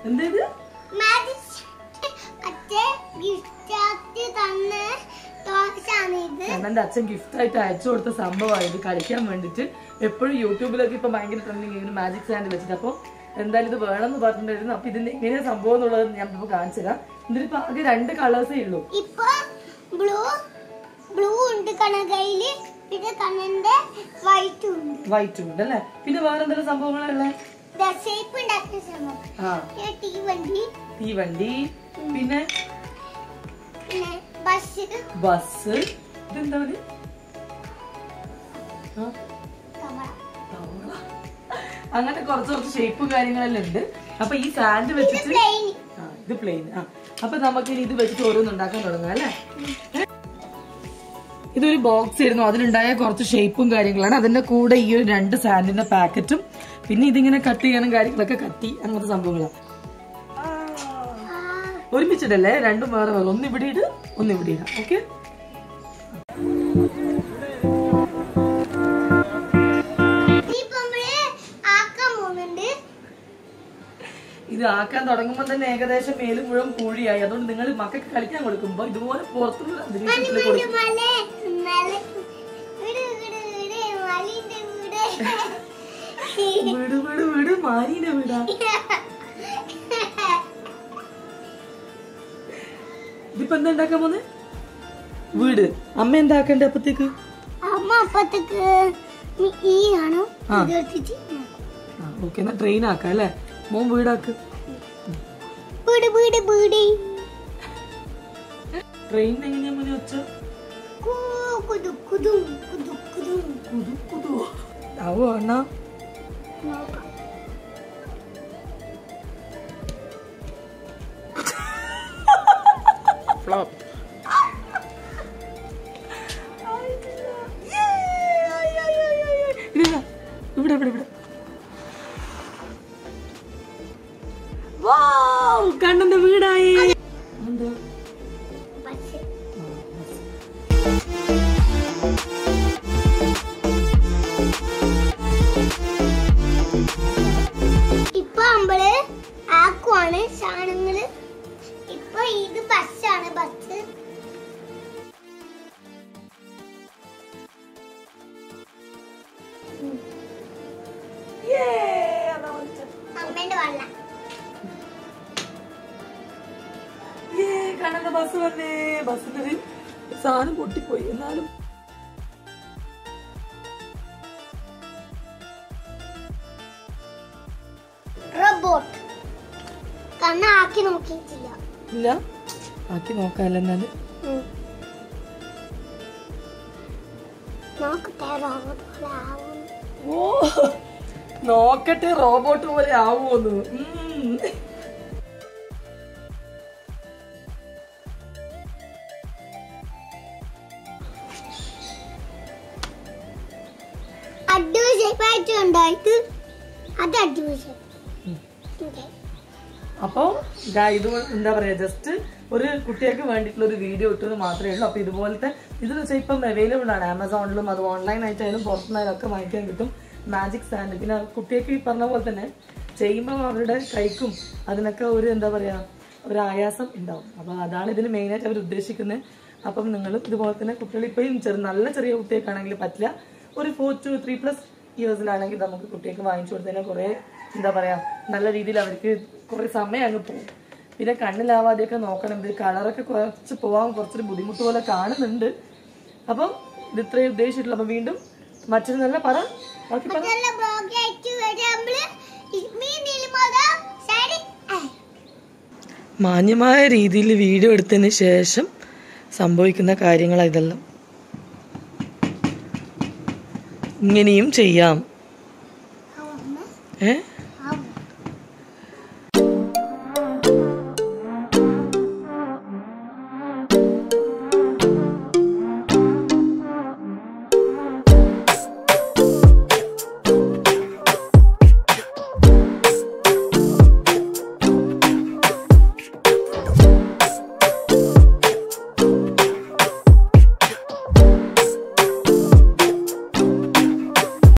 എന്തേത് കണ്ണന്റെ അച്ഛൻ ഗിഫ്റ്റ് ആയിട്ട് അയച്ചു കൊടുത്ത സംഭവമാണ് ഇത് കളിക്കാൻ വേണ്ടിട്ട് എപ്പോഴും യൂട്യൂബിലൊക്കെ ഇപ്പൊ ഭയങ്കര ട്രെൻഡിങ് ഇങ്ങനെ മാജിക് സാൻഡ് വെച്ചിട്ട് അപ്പൊ എന്തായാലും ഇത് വേണമെന്ന് പറഞ്ഞിട്ടുണ്ടായിരുന്നു അപ്പൊ ഇതിന്റെ എങ്ങനെയാ സംഭവം എന്നുള്ളത് ഞാൻ ഇപ്പൊ കാണിച്ചു തരാം ഇതിലിപ്പോ ആകെ രണ്ട് കളേഴ്സേ ഉള്ളൂ ഇപ്പൊ ബ്ലൂ ബ്ലൂ ഉണ്ട് കണകയില് പിന്നെ കണ്ണന്റെ വൈറ്റ് ഉണ്ട് വൈറ്റ് ഉണ്ട് അല്ലേ പിന്നെ വേറെ എന്തെങ്കിലും സംഭവങ്ങളുള്ള ഷേപ്പ് ഉണ്ടാക്കുന്ന ശ്രമം ആ പിന്നെ ടീ വണ്ടി തീവണ്ടി പിന്നെ പിന്നെ ബസ് ബസ് ഇതെന്താണ് ആ കമല തവള. അങ്ങനെ കുറച്ച് കുറച്ച് ഷേപ്പും കാര്യങ്ങളെല്ലാം ഉണ്ട് അപ്പൊ ഈ സാൻഡ് വെച്ചിട്ട് പ്ലെയിൻ ആ, ഇത് പ്ലെയിൻ ആ അപ്പൊ നമുക്ക് ഇനി ഇത് വെച്ചിട്ട് ഓരോന്ന് ഉണ്ടാക്കാൻ തുടങ്ങാം അല്ലേ ഏ? ഇതൊരു ബോക്സ് ആയിരുന്നു അതിലുണ്ടായ കുറച്ച് ഷേപ്പും കാര്യങ്ങളാണ് അതിന്റെ കൂടെ ഈ ഒരു രണ്ട് സാൻഡിന്റെ പാക്കറ്റും പിന്നെ ഇതിങ്ങനെ കട്ട് ചെയ്യാനും കാര്യങ്ങളൊക്കെ കത്തി അങ്ങനത്തെ സംഭവങ്ങളാണ് ഒരുമിച്ചിട്ടല്ലേ രണ്ടും വേറെ വേറെ ഒന്ന് ഇവിടെ ഇട് ഒന്ന് ഇവിടെ ഇടാം ഓക്കെ ഇപ്പൊ നമ്മള് ആക്കാൻ പോകുന്നുണ്ട് ഇത് ആക്കാൻ തുടങ്ങുമ്പോൾ തന്നെ ഏകദേശം മേല് മുഴുവൻ പൂഴിയായി അതുകൊണ്ട് നിങ്ങൾ മക്കൾക്ക് കളിക്കാൻ കൊടുക്കുമ്പോൾ ഇതുപോലെ പുറത്തുള്ള അന്തരീക്ഷത്തിൽ കൊടുക്കും മല മല വീട് വീട് വീട് മലിന്റെ വീട് വീട് വീട് വീട് മാരീനെ വീടാ ഇതിപ്പോ എന്താ ഉണ്ടാക്കാൻ പോന്നെ വീട് അമ്മ എന്താക്കണ്ടേ അപ്പത്തേക്ക് അമ്മ അപ്പത്തേക്ക് ഈ ആണോ ആ. ഇത് എടുത്തിട്ട് ആ ഓക്കെ എന്നാ ട്രെയിൻ ആക്കാം അല്ലേ മോൻ വീടാക്ക് വീട് വീട് വീട് ട്രെയിൻ എങ്ങനെയാ മോനെ വെച്ച കൂ കുതു കുതും കുതു കുതും കുതു കുതു ആവോ അണ്ണാ നോക്കാം ഫ്ലോപ്പ് ഇവിടെ ഇവിടെ ഇവിടെ വൗ, കണ്ണന്റെ വീടായി എന്താ ബസ് ആ, ബസ്. ഇപ്പൊ നമ്മള് ആക്കുവാണ് സാധനങ്ങള് ഇപ്പൊ ഇത് ബസ്സാണ് ബസ് Yay, അതാ വന്നത്. അമ്മേന്റെ വെള്ളം Yay, കണ്ണന്റെ ബസ് വന്നേ ബസ്സിന്റെ ഒരു സാധനം പൊട്ടിപ്പോയി എന്നാലും റോബോട്ട് കണ്ണ ആക്കി നോക്കിയിട്ടില്ല ഇല്ല ബാക്കി നോക്കാമല്ലോ എന്നാല് നോക്കട്ടെ റോബോട്ട് പോലെ ആവും ഓ നോക്കട്ടെ റോബോട്ട് പോലെ ആവുമോന്ന് ഉം. അടിപൊളി ഷേപ്പായിട്ട് ഉണ്ടായിട്ട് അത് അടിപൊളി shape. Okay. അപ്പൊ ഇതാ ഇത് എന്താ പറയാ ജസ്റ്റ് ഒരു കുട്ടികൾക്ക് വേണ്ടിയിട്ടുള്ള ഒരു വീഡിയോ ഇട്ടത് മാത്രമേ ഉള്ളൂ അപ്പൊ ഇതുപോലത്തെ ഇതെന്ന് വെച്ചാൽ ഇപ്പം അവൈലബിൾ ആണ് ആമസോണിലും അത് ഓൺലൈൻ ആയിട്ടായാലും പുറത്തുനിന്നായാലും ഒക്കെ വാങ്ങിക്കാൻ കിട്ടും മാജിക് സാൻഡ് പിന്നെ കുട്ടികൾക്ക് ഈ പറഞ്ഞ പോലെ തന്നെ ചെയ്യുമ്പോൾ അവരുടെ കൈക്കും അതിനൊക്കെ ഒരു എന്താ പറയാ ഒരു ആയാസം ഉണ്ടാവും അപ്പൊ അതാണ് ഇതിന് മെയിനായിട്ട് അവർ ഉദ്ദേശിക്കുന്നത് അപ്പം നിങ്ങൾ ഇതുപോലെ തന്നെ കുട്ടികൾ ഇപ്പോഴും ചെറു നല്ല ചെറിയ കുട്ടികൾക്കാണെങ്കിൽ പറ്റില്ല ഒരു ഫോർ ടു ത്രീ പ്ലസ് ഇയേഴ്സിലാണെങ്കിൽ നമുക്ക് കുട്ടികൾക്ക് വാങ്ങിച്ചു കൊടുത്തതിനെ കുറേ എന്താ പറയാ നല്ല രീതിയിൽ അവർക്ക് കുറേ സമയം അങ്ങ് പോകും പിന്നെ കണ്ണിലാവാതെയൊക്കെ നോക്കണം ഇത് കളറൊക്കെ കുറച്ച് പോവാൻ കുറച്ചൊരു ബുദ്ധിമുട്ട് പോലെ കാണുന്നുണ്ട് അപ്പം ഇത് ഇത്രയും ഉദ്ദേശിച്ചിട്ടുള്ളൂ അപ്പം വീണ്ടും മറ്റൊരു നല്ല പറ ബാക്കി പറ മറ്റുള്ള blog ആയിട്ട് വരുമ്പള് മീൻ നീലിമോദം ശരി മാന്യമായ രീതിയിൽ വീഡിയോ എടുത്തതിന് ശേഷം സംഭവിക്കുന്ന കാര്യങ്ങളാണ് ഇതെല്ലാം ഇങ്ങനെയും ചെയ്യാം അമ്മ ഏ